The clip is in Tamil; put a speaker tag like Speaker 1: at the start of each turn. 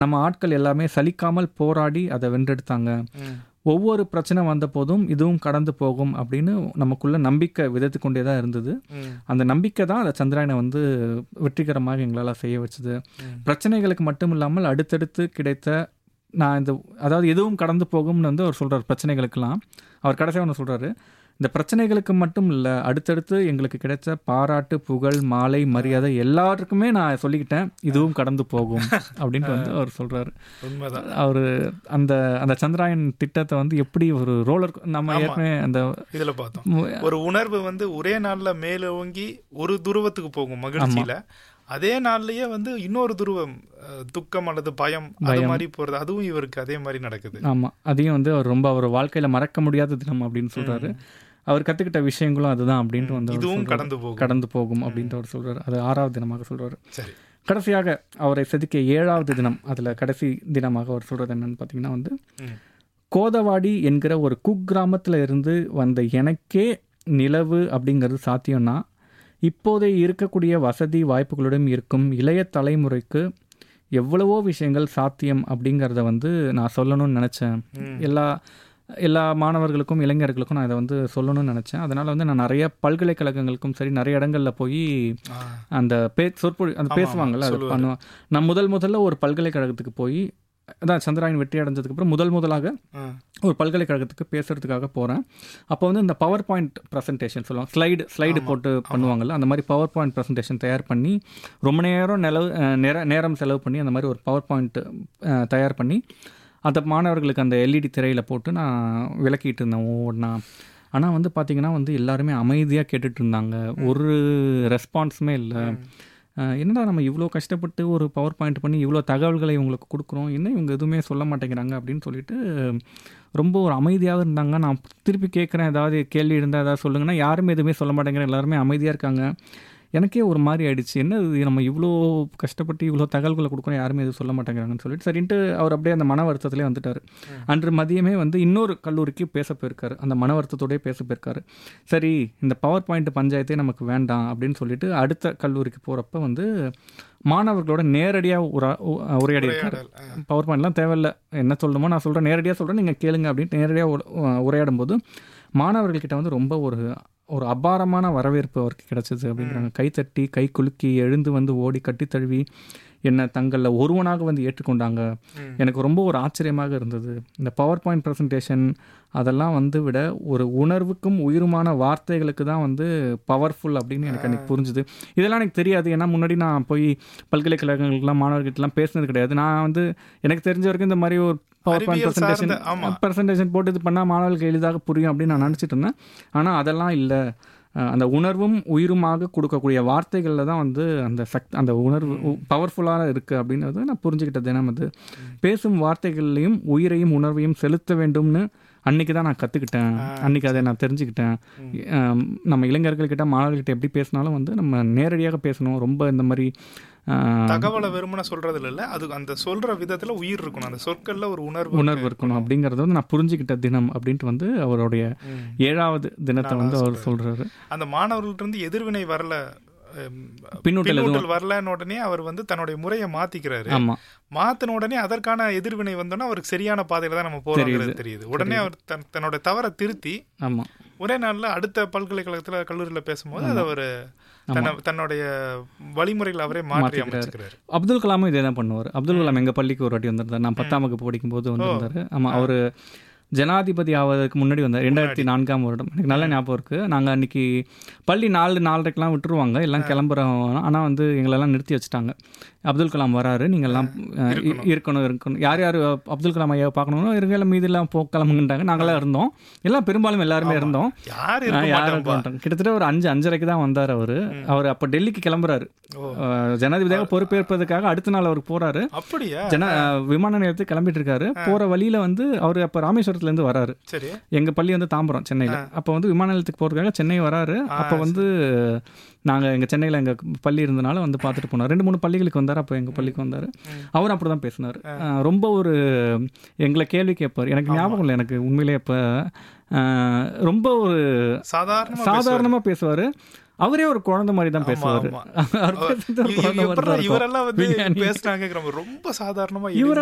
Speaker 1: நம்ம ஆட்கள் எல்லாமே சலிக்காமல் போராடி அதை வென்றெடுத்தாங்க
Speaker 2: ம்.
Speaker 1: ஒவ்வொரு பிரச்சனை வந்த போதும் இதுவும் கடந்து போகும் அப்படின்னு நமக்குள்ள நம்பிக்கை விதைத்து கொண்டே தான் இருந்தது
Speaker 2: ம்.
Speaker 1: அந்த நம்பிக்கை தான் அந்த சந்திராயனை வந்து வெற்றிகரமாக எங்களால் செய்ய வச்சது
Speaker 2: ம்.
Speaker 1: பிரச்சனைகளுக்கு மட்டும் இல்லாமல் அடுத்தடுத்து கிடைத்த நான் இந்த அதாவது எதுவும் கடந்து போகும்னு வந்து அவர் சொல்கிறார் பிரச்சனைகளுக்கெல்லாம் அவர் கடைசியாக ஒன்று சொல்கிறாரு இந்த பிரச்சனைகளுக்கு மட்டும் இல்லை அடுத்தடுத்து எங்களுக்கு கிடைச்ச பாராட்டு புகழ் மாலை மரியாதை எல்லாருக்குமே நான் சொல்லிக்கிட்டேன் இதுவும் கடந்து போகும் அப்படின்ட்டு வந்து அவர் சொல்கிறாரு
Speaker 2: உண்மைதான்
Speaker 1: அவர் அந்த அந்த சந்திராயன் திட்டத்தை வந்து எப்படி ஒரு ரோலர் நம்ம
Speaker 2: ஆமா.
Speaker 1: ஏற்கனவே அந்த
Speaker 2: இதுல பார்த்தோம்
Speaker 1: மு-
Speaker 2: ஒரு உணர்வு வந்து ஒரே நாள்ல மேலோங்கி ஒரு துருவத்துக்கு போகும் மகிழ்ச்சியில அதே நாள்லயே வந்து இன்னொரு துருவம் அஹ், துக்கம் அல்லது பயம் அது மாதிரி போறது அதுவும் இவருக்கு அதே மாதிரி நடக்குது
Speaker 1: ஆமாம் அதையும் வந்து அவர் ரொம்ப அவர் வாழ்க்கையில் மறக்க முடியாத தினம் அப்படின்னு சொல்கிறாரு அவர் கற்றுக்கிட்ட விஷயங்களும் அதுதான் அப்படின்ட்டு வந்து அவர்
Speaker 2: இதுவும்
Speaker 1: சொல்றாரு.
Speaker 2: கடந்து போகும்
Speaker 1: கடந்து போகும் அப்படின்ட்டு அவர் சொல்கிறார் அது ஆறாவது தினமாக சொல்கிறார்
Speaker 2: சரி
Speaker 1: கடைசியாக அவரை செதுக்கிய ஏழாவது தினம் அதில் கடைசி தினமாக அவர் சொல்கிறது என்னன்னு பார்த்தீங்கன்னா வந்து
Speaker 2: ம்.
Speaker 1: கோதவாடி என்கிற ஒரு குக்கிராமத்தில் இருந்து வந்த எனக்கே நிலவு அப்படிங்கிறது சாத்தியம்னா இப்போதைய இருக்கக்கூடிய வசதி வாய்ப்புகளுடன் இருக்கும் இளைய தலைமுறைக்கு எவ்வளவோ விஷயங்கள் சாத்தியம் அப்படிங்கிறத வந்து நான் சொல்லணும்னு நினச்சேன்
Speaker 2: ம்.
Speaker 1: எல்லா எல்லா மாணவர்களுக்கும் இளைஞர்களுக்கும் நான் இதை வந்து சொல்லணும்னு நினச்சேன் அதனால் வந்து நான் நிறைய பல்கலைக்கழகங்களுக்கும் சரி நிறைய இடங்களில் போய்
Speaker 2: ஆ,
Speaker 1: அந்த பே சொற்பொழி அந்த
Speaker 2: ஆமா,
Speaker 1: பேசுவாங்கல்ல அது
Speaker 2: சொல்லுவாரு.
Speaker 1: பண்ணுவேன் நான் முதல் முதல்ல ஒரு பல்கலைக்கழகத்துக்கு போய் அதான் சந்திராயன் வெற்றி அடைஞ்சதுக்கு அப்புறம் முதல் முதலாக
Speaker 2: ஆ,
Speaker 1: ஒரு பல்கலைக்கழகத்துக்கு பேசுறதுக்காக போகிறேன் அப்போ வந்து இந்த பவர் பாயிண்ட் ப்ரெசன்டேஷன் சொல்லுவாங்க ஸ்லைடு ஸ்லைடு போட்டு பண்ணுவாங்கல்ல அந்த மாதிரி பவர் பாயிண்ட் ப்ரெசன்டேஷன் தயார் பண்ணி ரொம்ப நேரம் நிலவு அஹ், நேர நேரம் செலவு பண்ணி அந்த மாதிரி ஒரு பவர் பாயிண்ட் தயார் பண்ணி அந்த மாணவர்களுக்கு அந்த எல்இடி திரையில் போட்டு நான் விளக்கிட்டு இருந்தேன் ஒவ்வொன்றா ஆனால் வந்து பார்த்தீங்கன்னா வந்து எல்லாருமே அமைதியாக கேட்டுட்டு இருந்தாங்க ஒரு ரெஸ்பான்ஸுமே இல்லை அஹ் என்னடா நம்ம இவ்வளோ கஷ்டப்பட்டு ஒரு பவர் பாயிண்ட் பண்ணி இவ்வளோ தகவல்களை இவங்களுக்கு கொடுக்குறோம் என்ன இவங்க எதுவுமே சொல்ல மாட்டேங்கிறாங்க அப்படின்னு சொல்லிட்டு ரொம்ப ஒரு அமைதியாக இருந்தாங்க நான் திருப்பி கேட்குறேன் ஏதாவது கேள்வி இருந்தால் ஏதாவது சொல்லுங்கன்னா யாருமே எதுவுமே சொல்ல மாட்டேங்கிறேன் எல்லாருமே அமைதியாக இருக்காங்க எனக்கே ஒரு மாதிரி ஆயிடுச்சு என்ன இது நம்ம இவ்வளோ கஷ்டப்பட்டு இவ்வளோ தகவல்களை கொடுக்குறோம் யாருமே எதுவும் சொல்ல மாட்டேங்கிறாங்கன்னு சொல்லிட்டு சரின்ட்டு அவர் அப்படியே அந்த மன வருத்தத்திலே வந்துட்டார் அன்று மதியமே வந்து இன்னொரு கல்லூரிக்கு பேச போயிருக்காரு அந்த மன வருத்தத்தோடயே பேச போயிருக்காரு சரி இந்த பவர் பாயிண்ட் பஞ்சாயத்தே நமக்கு வேண்டாம் அப்படின்னு சொல்லிட்டு அடுத்த கல்லூரிக்கு போகிறப்ப வந்து மாணவர்களோட நேரடியாக உரா உ- உரையாடி இருக்காரு
Speaker 2: உரையாடல். ஆ,
Speaker 1: பவர் பாயிண்ட்லாம் தேவையில்ல என்ன சொல்லணுமோ நான் சொல்கிறேன் நேரடியாக சொல்கிறேன் நீங்கள் கேளுங்க அப்படின்ட்டு நேரடியாக உரையாடும் போது மாணவர்கள்கிட்ட வந்து ரொம்ப ஒரு ஒரு அபாரமான வரவேற்பு அவருக்கு கிடைச்சது அப்படிங்கிறாங்க கைத்தட்டி கை குலுக்கி எழுந்து வந்து ஓடி கட்டி தழுவி என்னை தங்களில் ஒருவனாக வந்து ஏற்றுக்கொண்டாங்க
Speaker 2: ம்.
Speaker 1: எனக்கு ரொம்ப ஒரு ஆச்சரியமாக இருந்தது இந்த பவர் பாயிண்ட் ப்ரெசன்டேஷன் அதெல்லாம் வந்து விட ஒரு உணர்வுக்கும் உயிருமான வார்த்தைகளுக்கு தான் வந்து பவர்ஃபுல் அப்படின்னு எனக்கு அன்றைக்கி புரிஞ்சுது இதெல்லாம் எனக்கு தெரியாது ஏன்னா முன்னாடி நான் போய் பல்கலைக்கழகங்களுக்குலாம் மாணவர்கிட்டலாம் பேசினது கிடையாது நான் வந்து எனக்கு தெரிஞ்ச வரைக்கும் இந்த மாதிரி ஒரு பவர் பாயிண்ட்
Speaker 2: அறிவியல்
Speaker 1: ப்ரெசன்டேஷன்
Speaker 2: சார்ந்த- ஆமா.
Speaker 1: ப்ரெசன்டேஷன் போட்டு இது பண்ணால் மாணவர்களுக்கு எளிதாக புரியும் அப்படின்னு நான் நினச்சிட்டு இருந்தேன் ஆனால் அதெல்லாம் இல்லை அந்த உணர்வும் உயிருமாக கொடுக்கக்கூடிய வார்த்தைகளில் தான் வந்து அந்த சக் அந்த உணர்வு பவர்ஃபுல்லாக இருக்குது அப்படின்றது நான் புரிஞ்சுக்கிட்ட தினம் அது பேசும் வார்த்தைகள்லையும் உயிரையும் உணர்வையும் செலுத்த வேண்டும்னு அன்னைக்கு தான் நான் கற்றுக்கிட்டேன் அன்னைக்கு அதை நான் தெரிஞ்சுக்கிட்டேன் ஆம், நம்ம இளைஞர்கள்கிட்ட மாணவர்கள்கிட்ட எப்படி பேசினாலும் வந்து நம்ம நேரடியாக பேசணும் ரொம்ப இந்த மாதிரி ஆ,
Speaker 2: தகவலை வெறுமனே சொல்றது இல்ல அது அந்த சொல்ற விதத்துல உயிர் இருக்கணும் அந்த சொற்கள்ல ஒரு உணர்வு
Speaker 1: உணர்வு இருக்கணும் அப்படிங்கிறத வந்து நான் புரிஞ்சுக்கிட்ட தினம் அப்படின்ட்டு வந்து அவருடைய
Speaker 2: ம்.
Speaker 1: ஏழாவது தினத்தை வந்து அவர் சொல்றாரு
Speaker 2: அந்த மாணவர்கள்ட்ட இருந்து எதிர்வினை வரல அம்,
Speaker 1: பின்னூட்டல் எதுவும்
Speaker 2: பின்னூட்டல் வரலன்னு உடனே அவர் வந்து தன்னுடைய முறையை மாத்திக்கிறாரு
Speaker 1: ஆமா
Speaker 2: மாத்தின உடனே அதற்கான எதிர்வினை வந்தோன்னா அவருக்கு சரியான பாதையில தான் நம்ம போறோங்கிறது தெரியுது உடனே அவர் தன் தன்னோட தவறை திருத்தி
Speaker 1: ஆமா
Speaker 2: ஒரே நாள்ல அடுத்த பல்கலைக்கழகத்துல கல்லூரியில பேசும்போது அதை அவர் தன்னை தன்னுடைய வழிமுறைகளை அவரே மாற்றி அமைச்சுக்கிறாரு
Speaker 1: அப்துல் கலாமும் இதே தான் பண்ணுவார் அப்துல் கலாம் எங்கள் பள்ளிக்கு ஒரு வாட்டி வந்திருந்தார் நான் பத்தாம் வகுப்பு படிக்கும்போது வந்திருந்தாரு ஆமாம் அவர் ஜனாதிபதி ஆவதற்கு முன்னாடி வந்தார் ரெண்டாயிரத்தி நான்காம் வருடம் எனக்கு நல்ல ஞாபகம் இருக்குது நாங்கள் அன்னைக்கு பள்ளி நாலு நாலரைக்கெலாம் விட்டுருவாங்க எல்லாம் கிளம்புறோம் ஆனால் வந்து எங்களெல்லாம் நிறுத்தி வச்சுட்டாங்க அப்துல் கலாம் வராரு நீங்கள்லாம் அஹ், இ- இருக்கணும் இருக்கணும் யார் யார் அப்துல் கலாம் ஐயாவை பார்க்கணும்னோ இருங்க மீதெல்லாம் போ கிளம்புங்கன்றாங்க நாங்களாம் இருந்தோம் எல்லாம் பெரும்பாலும் எல்லாருமே இருந்தோம்
Speaker 2: யார்
Speaker 1: ஆ,
Speaker 2: இருக்க
Speaker 1: யாரும்
Speaker 2: மாட்டாங்க
Speaker 1: இருக்க மாட்டாங்க. கிட்டத்தட்ட ஒரு அஞ்சு அஞ்சரைக்கு தான் வந்தார் அவர் அவர் அப்போ டெல்லிக்கு கிளம்புறாரு
Speaker 2: ஓ.
Speaker 1: அஹ், ஜனாதிபதியாக பொறுப்பேற்பதற்காக அடுத்த நாள் அவருக்கு போறாரு
Speaker 2: அப்படியா
Speaker 1: ஜன அஹ், விமான நிலையத்துக்கு கிளம்பிட்டு இருக்காரு போற வழியில வந்து அவர் அப்ப ராமேஸ்வரத்துல இருந்து வராரு
Speaker 2: சரி
Speaker 1: எங்க பள்ளி வந்து தாம்பரம் சென்னையில அப்ப வந்து விமான நிலையத்துக்கு போறதுக்காக சென்னை வராரு அப்ப வந்து நாங்க எங்க சென்னையில எங்க பள்ளி இருந்தனால வந்து பார்த்துட்டு போனோம் ரெண்டு மூணு பள்ளிகளுக்கு வந்தாரு அப்போ எங்க பள்ளிக்கு வந்தாரு அவரும் அப்படிதான் பேசினாரு அஹ், ரொம்ப ஒரு எங்களை கேள்வி கேட்பார் எனக்கு ஞாபகம் இல்லை எனக்கு உண்மையிலேயே இப்ப அஹ், ரொம்ப ஒரு
Speaker 2: சாதாரண
Speaker 1: சாதாரணமா பேசுவாரு அவரே ஒரு குழந்தை மாதிரி தான்
Speaker 2: ஆமா,
Speaker 1: பேசுவாரு
Speaker 2: ஆமா.
Speaker 1: அவர் பேசுறது ஒரு
Speaker 2: இ-
Speaker 1: குழந்தை மாதிரி
Speaker 2: எப்படிடா
Speaker 1: தான் இருக்கும்.
Speaker 2: இவரெல்லாம் வந்து
Speaker 1: விஞ்ஞானி.
Speaker 2: பேசுனாங்க ரொம்ப சாதாரணமா
Speaker 1: இவரை